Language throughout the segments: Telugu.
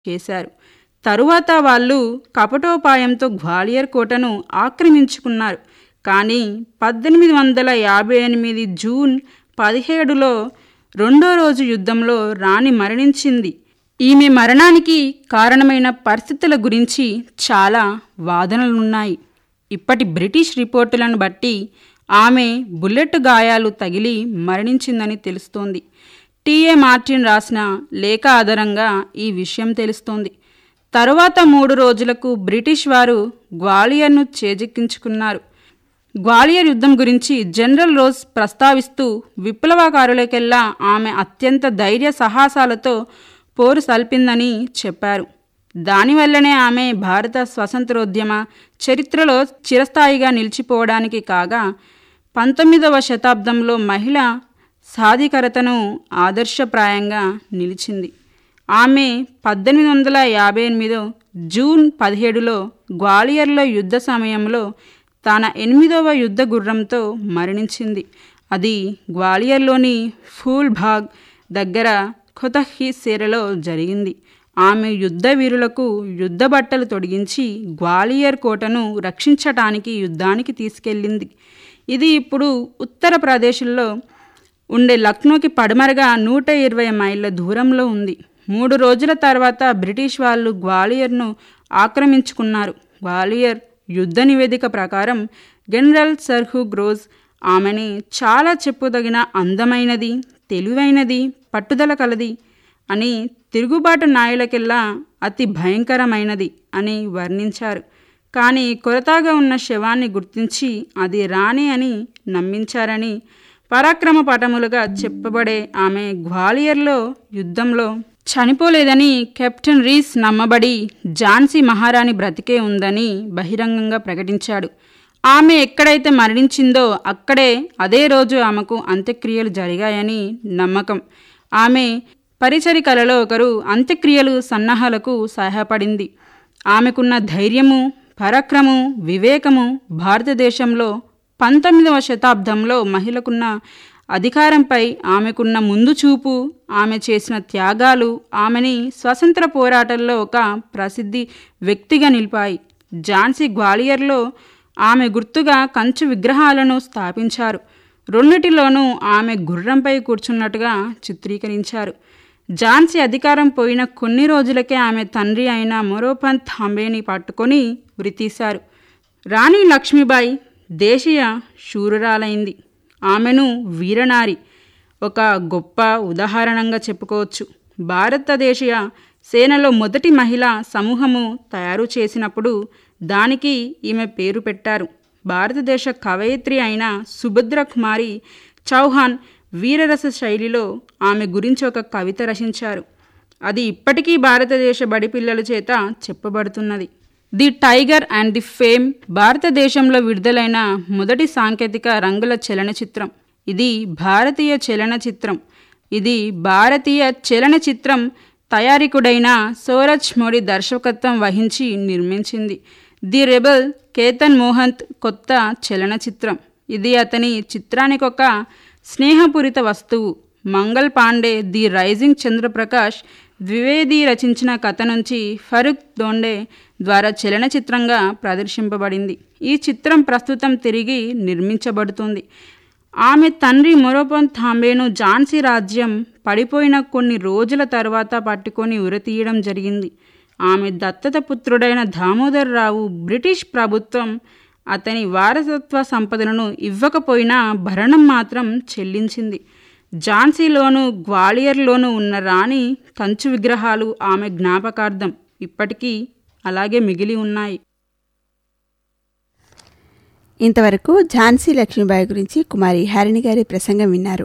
చేశారు తరువాత వాళ్ళు కపటోపాయంతో గ్వాలియర్ కోటను ఆక్రమించుకున్నారు కానీ పద్దెనిమిది వందల యాభై ఎనిమిది జూన్ పదిహేడులో రెండో రోజు యుద్ధంలో రాణి మరణించింది ఈమె మరణానికి కారణమైన పరిస్థితుల గురించి చాలా వాదనలున్నాయి ఇప్పటి బ్రిటిష్ రిపోర్టులను బట్టి ఆమె బుల్లెట్ గాయాలు తగిలి మరణించిందని తెలుస్తోంది టిఏ మార్టిన్ రాసిన లేఖ ఆధారంగా ఈ విషయం తెలుస్తోంది తరువాత మూడు రోజులకు బ్రిటిష్ వారు గ్వాలియర్ను చేజిక్కించుకున్నారు గ్వాలియర్ యుద్ధం గురించి జనరల్ రోజ్ ప్రస్తావిస్తూ విప్లవకారులకెల్లా ఆమె అత్యంత ధైర్య సాహసాలతో పోరు సల్పిందని చెప్పారు దానివల్లనే ఆమె భారత స్వతంత్రోద్యమ చరిత్రలో చిరస్థాయిగా నిలిచిపోవడానికి కాగా పంతొమ్మిదవ శతాబ్దంలో మహిళ సాధికారతను ఆదర్శప్రాయంగా నిలిచింది ఆమె పద్దెనిమిది వందల యాభై ఎనిమిదో జూన్ పదిహేడులో గ్వాలియర్లో యుద్ధ సమయంలో తన ఎనిమిదవ యుద్ధ గుర్రంతో మరణించింది అది గ్వాలియర్లోని ఫూల్బాగ్ దగ్గర ఖుతహి సేరలో జరిగింది ఆమె యుద్ధ వీరులకు యుద్ధ బట్టలు తొడిగించి గ్వాలియర్ కోటను రక్షించటానికి యుద్ధానికి తీసుకెళ్ళింది ఇది ఇప్పుడు ఉత్తరప్రదేశ్లో ఉండే లక్నోకి పడమరగా నూట ఇరవై మైళ్ళ దూరంలో ఉంది మూడు రోజుల తర్వాత బ్రిటిష్ వాళ్ళు గ్వాలియర్ను ఆక్రమించుకున్నారు గ్వాలియర్ యుద్ధ నివేదిక ప్రకారం జనరల్ సర్హు గ్రోజ్ ఆమెని చాలా చెప్పుదగిన అందమైనది తెలివైనది పట్టుదల కలది అని తిరుగుబాటు నాయులకెల్లా అతి భయంకరమైనది అని వర్ణించారు కానీ కొరతాగా ఉన్న శవాన్ని గుర్తించి అది రాణి అని నమ్మించారని పరాక్రమ పటములుగా చెప్పబడే ఆమె గ్వాలియర్లో యుద్ధంలో చనిపోలేదని కెప్టెన్ రీస్ నమ్మబడి ఝాన్సీ మహారాణి బ్రతికే ఉందని బహిరంగంగా ప్రకటించాడు ఆమె ఎక్కడైతే మరణించిందో అక్కడే అదే రోజు ఆమెకు అంత్యక్రియలు జరిగాయని నమ్మకం ఆమె పరిచరికలలో ఒకరు అంత్యక్రియలు సన్నాహాలకు సహాయపడింది ఆమెకున్న ధైర్యము పరాక్రమం వివేకము భారతదేశంలో పంతొమ్మిదవ శతాబ్దంలో మహిళకున్న అధికారంపై ఆమెకున్న ముందు చూపు ఆమె చేసిన త్యాగాలు ఆమెని స్వతంత్ర పోరాటంలో ఒక ప్రసిద్ధి వ్యక్తిగా నిలిపాయి ఝాన్సీ గ్వాలియర్లో ఆమె గుర్తుగా కంచు విగ్రహాలను స్థాపించారు రెండిటిలోనూ ఆమె గుర్రంపై కూర్చున్నట్టుగా చిత్రీకరించారు ఝాన్సీ అధికారం పోయిన కొన్ని రోజులకే ఆమె తండ్రి అయిన మొరోపంత్ హంబేని పట్టుకొని ఉరితీశారు రాణి లక్ష్మీబాయి దేశీయ శూరురాలైంది ఆమెను వీరనారి ఒక గొప్ప ఉదాహరణంగా చెప్పుకోవచ్చు భారతదేశీయ సేనలో మొదటి మహిళా సమూహము తయారు చేసినప్పుడు దానికి ఈమె పేరు పెట్టారు భారతదేశ కవయిత్రి అయిన సుభద్ర కుమారి చౌహాన్ వీరరస శైలిలో ఆమె గురించి ఒక కవిత రచించారు అది ఇప్పటికీ భారతదేశ బడిపిల్లల చేత చెప్పబడుతున్నది the tiger and the fame భారతదేశంలో విడుదలైన మొదటి సాంకేతిక రంగుల చలనచిత్రం ఇది భారతీయ చలనచిత్రం ఇది భారతీయ చలనచిత్రం తయారీకుడైన సోరజ్ మోడీ దర్శకత్వం వహించి నిర్మించింది ది రెబల్ కేతన్ మోహంత్ కొత్త చలనచిత్రం ఇది అతని చిత్రానికి ఒక స్నేహపూరిత వస్తువు మంగల్ పాండే ది రైజింగ్ చంద్రప్రకాష్ ద్వివేది రచించిన కథ నుంచి ఫరూక్ దోండే ద్వారా చలనచిత్రంగా ప్రదర్శింపబడింది ఈ చిత్రం ప్రస్తుతం తిరిగి నిర్మించబడుతుంది ఆమె తండ్రి మొరోపన్ థాంబేను ఝాన్సీ రాజ్యం పడిపోయిన కొన్ని రోజుల తర్వాత పట్టుకొని ఉరతీయడం జరిగింది ఆమె దత్తత పుత్రుడైన దామోదర్ రావు బ్రిటిష్ ప్రభుత్వం అతని వారసత్వ సంపదలను ఇవ్వకపోయినా భరణం మాత్రం చెల్లించింది ఝాన్సీలోను గ్వాలియర్లోనూ ఉన్న రాణి కంచు విగ్రహాలు ఆమె జ్ఞాపకార్థం ఇప్పటికీ అలాగే మిగిలి ఉన్నాయి ఇంతవరకు ఝాన్సీ లక్ష్మీబాయి గురించి కుమారి హరిణి గారి ప్రసంగం విన్నారు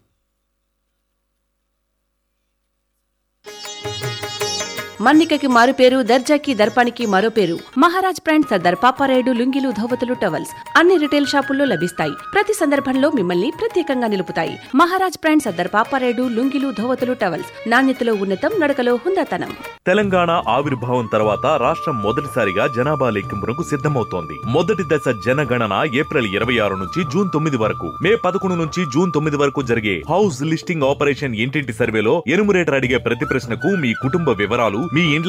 మన్నికకి మారు పేరు దర్జాకి దర్పానికి మరో పేరు మహారాజ్ బ్రాండ్ సర్దార్ పాపారాయుడు లుంగిలు ధోవతులు టవల్స్ అన్ని రిటైల్ షాపుల్లో లభిస్తాయి ప్రతి సందర్భంలో మిమ్మల్ని ప్రత్యేకంగా నిలుపుతాయి మహారాజ్ బ్రాండ్ సర్దార్ పాపారాయుడు లుంగిలు ధోవతులు టవల్స్ నాణ్యతలో ఉన్నతం నడకలో హుందాతనం తెలంగాణ ఆవిర్భావం తర్వాత రాష్ట్రం మొదటిసారిగా జనాభా లెక్కింపునకు సిద్ధమవుతోంది మొదటి దశ జనగణన ఏప్రిల్ ఇరవై ఆరు నుంచి జూన్ తొమ్మిది వరకు మే పదకొండు నుంచి జూన్ తొమ్మిది వరకు జరిగే హౌస్ లిస్టింగ్ ఆపరేషన్ ఇంటింటి సర్వేలో ఎనుమరేటర్ అడిగే ప్రతి ప్రశ్నకు మీ కుటుంబ వివరాలు మీ ఇండ్ల